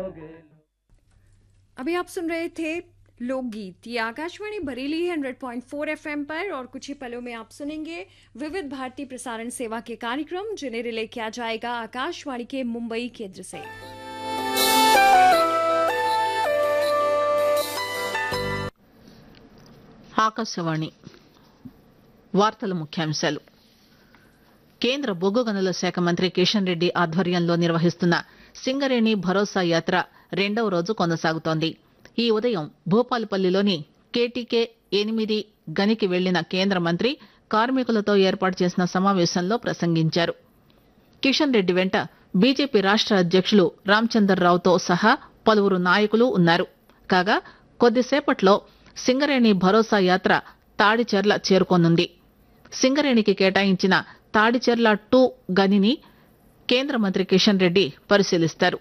अभी आप सुन रहे थे लोकगीत ये आकाशवाणी बरेली 100.4 एफएम पर और कुछ ही पलों में आप सुनेंगे विविध भारती प्रसारण सेवा के कार्यक्रम जिन्हें रिले किया जाएगा आकाशवाणी के मुंबई केंद्र से ఆకాశవాణి వార్తల ముఖ్యాంశాలు కేంద్ర బొగ్గు గనుల శాఖ మంత్రి కిషన్ రెడ్డి ఆధ్వర్యంలో నిర్వహిస్తున్న సింగరేణి భరోసా యాత్ర రెండవ రోజు కొనసాగుతోంది ఈ ఉదయం భూపాలపల్లిలోని కేటీకే ఎనిమిది గనికి వెళ్లిన కేంద్ర మంత్రి కార్మికులతో ఏర్పాటు చేసిన సమావేశంలో ప్రసంగించారు కిషన్ రెడ్డి వెంట బీజేపీ రాష్ట అధ్యక్షులు రామచందర్రావుతో సహా పలువురు నాయకులు ఉన్నారు కాగా కొద్దిసేపట్లో సింగరేణి భరోసా యాత్ర తాడిచెర్ల చేరుకోనుంది సింగరేణికి కేటాయించిన తాడిచెర్ల టూ గనిని కేంద్ర మంత్రి కిషన్ రెడ్డి పరిశీలిస్తారు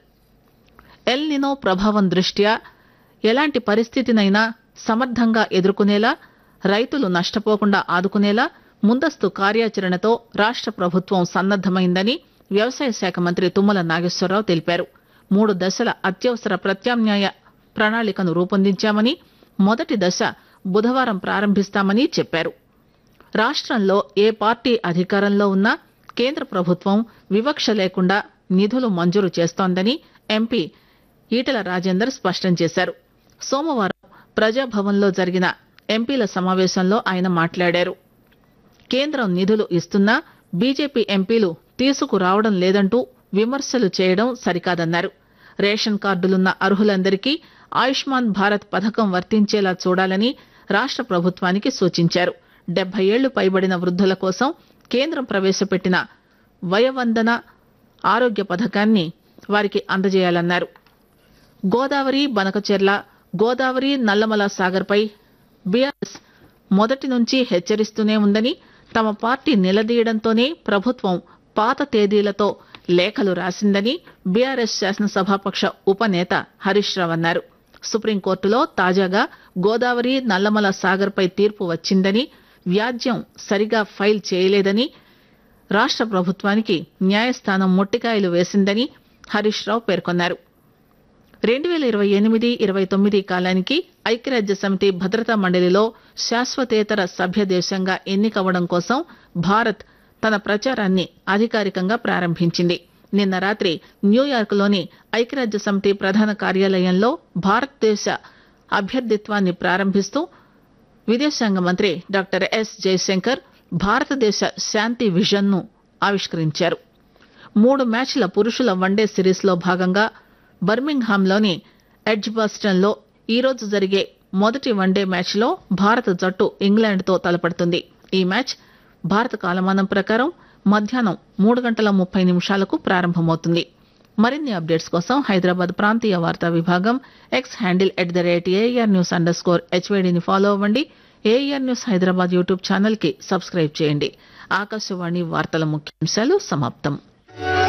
ఎల్ నినో ప్రభావం దృష్ట్యా ఎలాంటి పరిస్థితినైనా సమర్థంగా ఎదుర్కొనేలా రైతులు నష్టపోకుండా ఆదుకునేలా ముందస్తు కార్యాచరణతో రాష్ట ప్రభుత్వం సన్నద్దమైందని వ్యవసాయ శాఖ మంత్రి తుమ్మల నాగేశ్వరరావు తెలిపారు మూడు దశల అత్యవసర ప్రత్యామ్నాయ ప్రణాళికను రూపొందించామని మొదటి దశ బుధవారం ప్రారంభిస్తామని చెప్పారు రాష్ట్రంలో ఏ పార్టీ అధికారంలో ఉన్నా కేంద్ర ప్రభుత్వం వివక్ష లేకుండా నిధులు మంజూరు చేస్తోందని ఎంపీ ఈటల రాజేందర్ స్పష్టం చేశారు సోమవారం ప్రజాభవన్లో జరిగిన ఎంపీల సమావేశంలో ఆయన మాట్లాడారు కేంద్రం నిధులు ఇస్తున్నా బీజేపీ ఎంపీలు తీసుకురావడం లేదంటూ విమర్శలు చేయడం సరికాదన్నారు రేషన్ కార్డులున్న అర్హులందరికీ ఆయుష్మాన్ భారత్ పథకం వర్తించేలా చూడాలని రాష్ట ప్రభుత్వానికి సూచించారు డెబ్బై ఏళ్లు పైబడిన వృద్ధుల కోసం కేంద్రం ప్రవేశపెట్టిన వయవందన ఆరోగ్య పథకాన్ని వారికి అందజేయాలన్నారు గోదావరి బనకచెర్ల గోదావరి నల్లమల సాగర్పై బీఆర్ఎస్ మొదటి నుంచి హెచ్చరిస్తూనే ఉందని తమ పార్టీ నిలదీయడంతోనే ప్రభుత్వం పాత తేదీలతో లేఖలు రాసిందని బీఆర్ఎస్ శాసనసభాపక్ష ఉపనేత హరీష్ రావు అన్నారు సుప్రీంకోర్టులో తాజాగా గోదావరి నల్లమల సాగర్పై తీర్పు వచ్చిందని వ్యాజ్యం సరిగా ఫైల్ చేయలేదని రాష్ట ప్రభుత్వానికి న్యాయస్థానం మొట్టికాయలు వేసిందని హరీష్ రావు పేర్కొన్నారు రెండు వేల ఇరవై ఎనిమిది ఇరవై తొమ్మిది కాలానికి ఐక్యరాజ్య సమితి భద్రతా మండలిలో శాశ్వతేతర సభ్య దేశంగా ఎన్నికవడం కోసం భారత్ తన ప్రచారాన్ని అధికారికంగా ప్రారంభించింది నిన్న రాత్రి న్యూయార్క్లోని ఐక్యరాజ్య సమితి ప్రధాన కార్యాలయంలో భారతదేశ అభ్యర్థిత్వాన్ని ప్రారంభిస్తూ విదేశాంగ మంత్రి డాక్టర్ ఎస్ జయశంకర్ భారతదేశ శాంతి విజన్ను ఆవిష్కరించారు మూడు మ్యాచ్ల పురుషుల వన్డే సిరీస్లో భాగంగా బర్మింగ్హామ్లోని ఎడ్జ్బాస్టన్లో ఈరోజు జరిగే మొదటి వన్డే మ్యాచ్లో భారత జట్టు ఇంగ్లాండ్తో తలపడుతుంది ఈ మ్యాచ్ భారత కాలమానం ప్రకారం మధ్యాహ్నం మూడు గంటల ముప్పై నిమిషాలకు ప్రారంభమవుతుంది మరిన్ని అప్డేట్స్ కోసం హైదరాబాద్ ప్రాంతీయ వార్తా విభాగం X handle at the rate AR news underscore హెచ్వేడిని ఫాలో అవ్వండి AR news Hyderabad YouTube channel కి సబ్స్క్రైబ్ చేయండి ఆకాశవాణి వార్తల ముఖ్యాంశాలు సమాప్తం